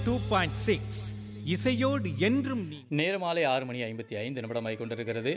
two point six இசையோடு என்றும் நீ நேரம் மாலை ஆறு மணி ஐம்பத்தி ஐந்து நிமிடமாய் கொண்டிருக்கிறது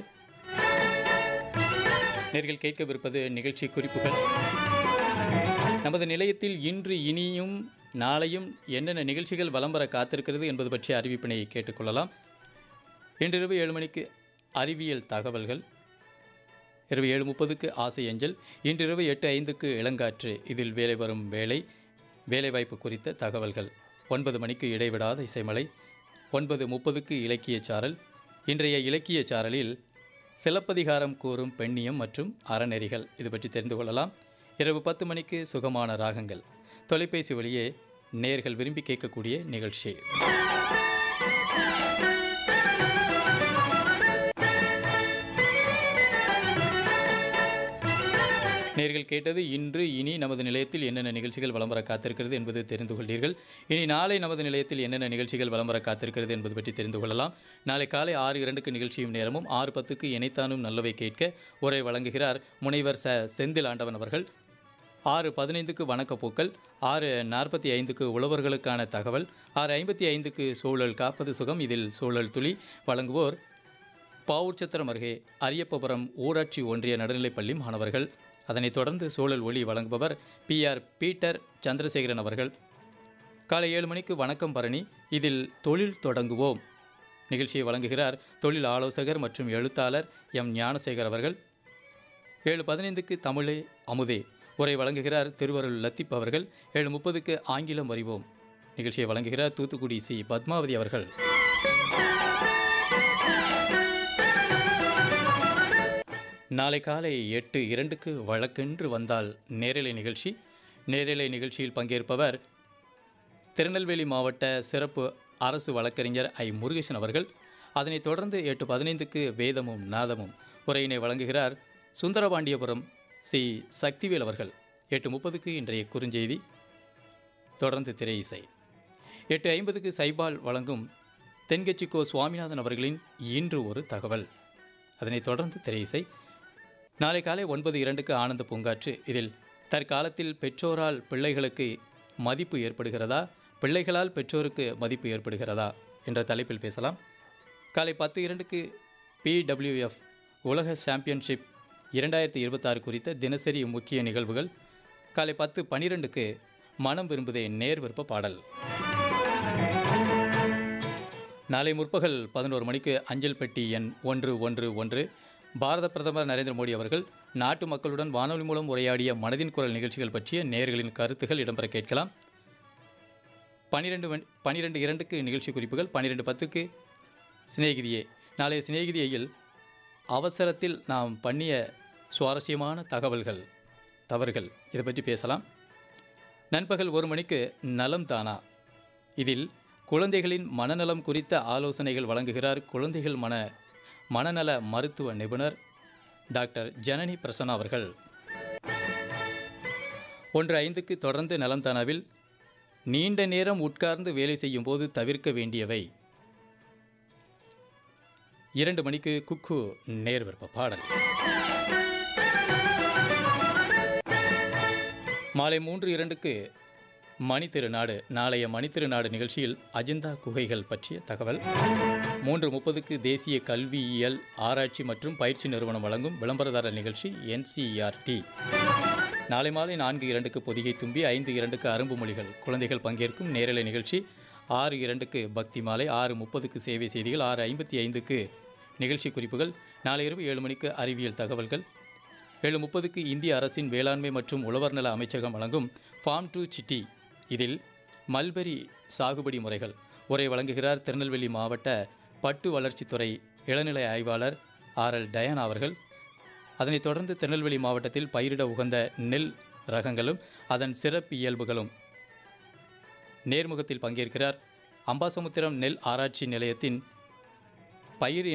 நேர்கள் கேட்கவிருப்பது நிகழ்ச்சி குறிப்புகள் நமது நிலையத்தில் இன்று இனியும் நாளையும் என்னென்ன நிகழ்ச்சிகள் வலம் வர காத்திருக்கிறது என்பது பற்றிய அறிவிப்பினை கேட்டுக்கொள்ளலாம் இன்றிரவு ஏழு மணிக்கு அறிவியல் தகவல்கள் இரவு ஏழு முப்பதுக்கு ஆசை அஞ்சல் இன்றிரவு எட்டு ஐந்துக்கு இளங்காற்று இதில் வேலை வரும் வேலை வேலைவாய்ப்பு குறித்த தகவல்கள் ஒன்பது மணிக்கு இடைவிடாத இசைமலை ஒன்பது முப்பதுக்கு இலக்கியச் சாரல் இன்றைய இலக்கியச் சாரலில் சிலப்பதிகாரம் கூறும் பெண்ணியம் மற்றும் அறநெறிகள் இது பற்றி தெரிந்து கொள்ளலாம் இரவு பத்து மணிக்கு சுகமான ராகங்கள் தொலைபேசி வழியே நேர்கள் விரும்பி கேட்கக்கூடிய நிகழ்ச்சி நேர்கள் கேட்டது இன்று இனி நமது நிலையத்தில் என்னென்ன நிகழ்ச்சிகள் வலம் வர காத்திருக்கிறது என்பது தெரிந்து கொண்டீர்கள் இனி நாளை நமது நிலையத்தில் என்னென்ன நிகழ்ச்சிகள் வலம் வர காத்திருக்கிறது என்பது பற்றி தெரிந்து கொள்ளலாம் நாளை காலை ஆறு இரண்டுக்கு நிகழ்ச்சியும் நேரமும் ஆறு பத்துக்கு இணைத்தானும் நல்லவை கேட்க உரை வழங்குகிறார் முனைவர் ச செந்தில் ஆண்டவன் அவர்கள் ஆறு பதினைந்துக்கு வணக்கப்பூக்கள் ஆறு நாற்பத்தி ஐந்துக்கு உழவர்களுக்கான தகவல் ஆறு ஐம்பத்தி ஐந்துக்கு சூழல் காப்பது சுகம் இதில் சூழல் துளி வழங்குவோர் பாவூர்ச்சத்திரம் அருகே அரியப்பபுரம் ஊராட்சி ஒன்றிய நடுநிலைப்பள்ளி மாணவர்கள் அதனைத் தொடர்ந்து சூழல் ஒளி வழங்குபவர் பி ஆர் பீட்டர் சந்திரசேகரன் அவர்கள் காலை ஏழு மணிக்கு வணக்கம் பரணி இதில் தொழில் தொடங்குவோம் நிகழ்ச்சியை வழங்குகிறார் தொழில் ஆலோசகர் மற்றும் எழுத்தாளர் எம் ஞானசேகர் அவர்கள் ஏழு பதினைந்துக்கு தமிழே அமுதே உரை வழங்குகிறார் திருவருள் லத்திப் அவர்கள் ஏழு முப்பதுக்கு ஆங்கிலம் அறிவோம் நிகழ்ச்சியை வழங்குகிறார் தூத்துக்குடி சி பத்மாவதி அவர்கள் நாளை காலை எட்டு இரண்டுக்கு வழக்கென்று வந்தால் நேரலை நிகழ்ச்சி நேரலை நிகழ்ச்சியில் பங்கேற்பவர் திருநெல்வேலி மாவட்ட சிறப்பு அரசு வழக்கறிஞர் ஐ முருகேசன் அவர்கள் அதனைத் தொடர்ந்து எட்டு பதினைந்துக்கு வேதமும் நாதமும் உரையினை வழங்குகிறார் சுந்தரபாண்டியபுரம் சி சக்திவேல் அவர்கள் எட்டு முப்பதுக்கு இன்றைய குறுஞ்செய்தி தொடர்ந்து திரை இசை எட்டு ஐம்பதுக்கு சைபால் வழங்கும் தென்கட்சிக்கோ சுவாமிநாதன் அவர்களின் இன்று ஒரு தகவல் அதனைத் தொடர்ந்து திரை இசை நாளை காலை ஒன்பது இரண்டுக்கு ஆனந்த பூங்காற்று இதில் தற்காலத்தில் பெற்றோரால் பிள்ளைகளுக்கு மதிப்பு ஏற்படுகிறதா பிள்ளைகளால் பெற்றோருக்கு மதிப்பு ஏற்படுகிறதா என்ற தலைப்பில் பேசலாம் காலை பத்து இரண்டுக்கு பிடபிள்யூஎஃப் உலக சாம்பியன்ஷிப் இரண்டாயிரத்தி இருபத்தாறு குறித்த தினசரி முக்கிய நிகழ்வுகள் காலை பத்து பனிரெண்டுக்கு மனம் விரும்புதே நேர் விருப்ப பாடல் நாளை முற்பகல் பதினோரு மணிக்கு அஞ்சல் பெட்டி எண் ஒன்று ஒன்று ஒன்று பாரத பிரதமர் நரேந்திர மோடி அவர்கள் நாட்டு மக்களுடன் வானொலி மூலம் உரையாடிய மனதின் குரல் நிகழ்ச்சிகள் பற்றிய நேயர்களின் கருத்துகள் இடம்பெற கேட்கலாம் பனிரெண்டு மணி பனிரெண்டு இரண்டுக்கு நிகழ்ச்சி குறிப்புகள் பன்னிரெண்டு பத்துக்கு சிநேகிதியே நாளைய சிநேகிதியில் அவசரத்தில் நாம் பண்ணிய சுவாரஸ்யமான தகவல்கள் தவறுகள் இதை பற்றி பேசலாம் நண்பகல் ஒரு மணிக்கு நலம் தானா இதில் குழந்தைகளின் மனநலம் குறித்த ஆலோசனைகள் வழங்குகிறார் குழந்தைகள் மன மனநல மருத்துவ நிபுணர் டாக்டர் ஜனனி பிரசன்னா அவர்கள் ஒன்று ஐந்துக்கு தொடர்ந்து நலம் தானாவில் நீண்ட நேரம் உட்கார்ந்து வேலை செய்யும் போது தவிர்க்க வேண்டியவை இரண்டு மணிக்கு குக்கு நேர் விருப்ப பாடல் மாலை மூன்று இரண்டுக்கு மணி திருநாடு நாளைய மணி திருநாடு நிகழ்ச்சியில் அஜந்தா குகைகள் பற்றிய தகவல் மூன்று முப்பதுக்கு தேசிய கல்வியியல் ஆராய்ச்சி மற்றும் பயிற்சி நிறுவனம் வழங்கும் விளம்பரதாரர் நிகழ்ச்சி என்சிஆர்டி நாளை மாலை நான்கு இரண்டுக்கு பொதிகை தும்பி ஐந்து இரண்டுக்கு அரும்பு மொழிகள் குழந்தைகள் பங்கேற்கும் நேரலை நிகழ்ச்சி ஆறு இரண்டுக்கு பக்தி மாலை ஆறு முப்பதுக்கு சேவை செய்திகள் ஆறு ஐம்பத்தி ஐந்துக்கு நிகழ்ச்சி குறிப்புகள் நாளை இரவு ஏழு மணிக்கு அறிவியல் தகவல்கள் ஏழு முப்பதுக்கு இந்திய அரசின் வேளாண்மை மற்றும் உழவர் நல அமைச்சகம் வழங்கும் ஃபார்ம் டு சிட்டி இதில் மல்பெரி சாகுபடி முறைகள் உரை வழங்குகிறார் திருநெல்வேலி மாவட்ட பட்டு வளர்ச்சித்துறை இளநிலை ஆய்வாளர் ஆர் எல் டயானா அவர்கள் அதனைத் தொடர்ந்து திருநெல்வேலி மாவட்டத்தில் பயிரிட உகந்த நெல் ரகங்களும் அதன் சிறப்பு இயல்புகளும் நேர்முகத்தில் பங்கேற்கிறார் அம்பாசமுத்திரம் நெல் ஆராய்ச்சி நிலையத்தின் பயிர்